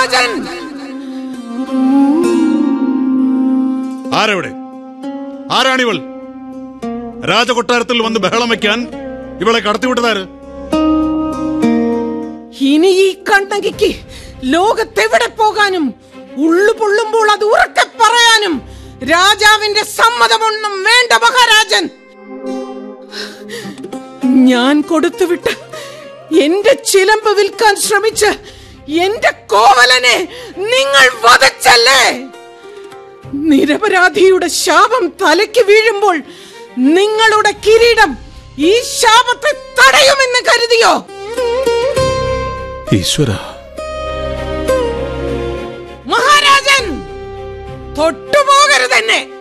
മഹാരാജൻ ആരെവിടെ ആരാണിവൾ രാജകൊട്ടാരത്തിൽ വന്ന് ബഹളം വെക്കാൻ ഇവളെ കടത്തിവിട്ടതാര് ഇനി ഈ കണ്ണകിക്ക് ലോകത്തെവിടെ പോകാനും ഉള്ളു പൊള്ളുമ്പോൾ അത് ഉറക്കെ പറയാനും രാജാവിന്റെ സമ്മതമൊന്നും വേണ്ട മഹാരാജൻ ഞാൻ കൊടുത്തുവിട്ട് എന്റെ ചിലമ്പ് വിൽക്കാൻ ശ്രമിച്ച് എന്റെ കോവലനെ നിങ്ങൾ വധച്ചല്ലേ നിരപരാധിയുടെ ശാപം തലയ്ക്ക് വീഴുമ്പോൾ നിങ്ങളുടെ കിരീടം ഈ ശാപത്തെ തടയുമെന്ന് കരുതിയോ ഈശ്വര മഹാരാജൻ തൊട്ടുപോകരുതെന്നെ